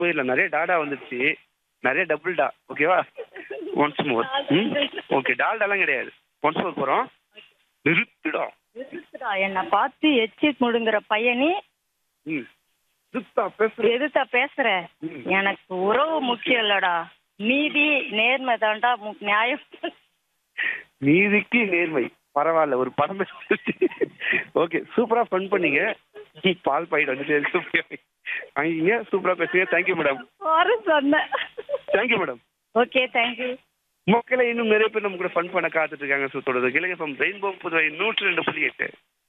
போயிடலாம் நிறைய டாடா வந்துருச்சு நிறைய டபுள் டா ஓகேவா ஒன்ஸ் மோர் ம் ஓகே டால்டாலாம் கிடையாது ஒன்ஸ் மோர் போகிறோம் நிறுத்துடா எதுக்குடா என்னை பார்த்து எச்சி முடுங்குற பையனி ம் நிறுத்தா பேசுகிறேன் எதுத்தா பேசுற ம். எனக்கு உறவு முக்கியம் இல்லடா நீதி நேர்மை தாண்டா மு- நியாயம் நீதிக்கு நேர்மை பரவாயில்ல ஒரு படம் ஓகே சூப்பரா ஃபன் பண்ணீங்க பால் பாயிட்டு வந்துட்டு வாங்கிங்க சூப்பரா பேசுங்க தேங்க்யூ மேடம் வர சொன்னேன் தேங்க்யூ மேடம் ஓகே தேங்க்யூ மக்களை இன்னும் நிறைய பேர் நம்ம கூட ஃபன் பண்ண காத்துட்டு இருக்காங்க ஸோ தொடர்ந்து கிழக்கு ரெயின்போ புதுவை நூற்றி ரெண்டு புள்ளி எட்டு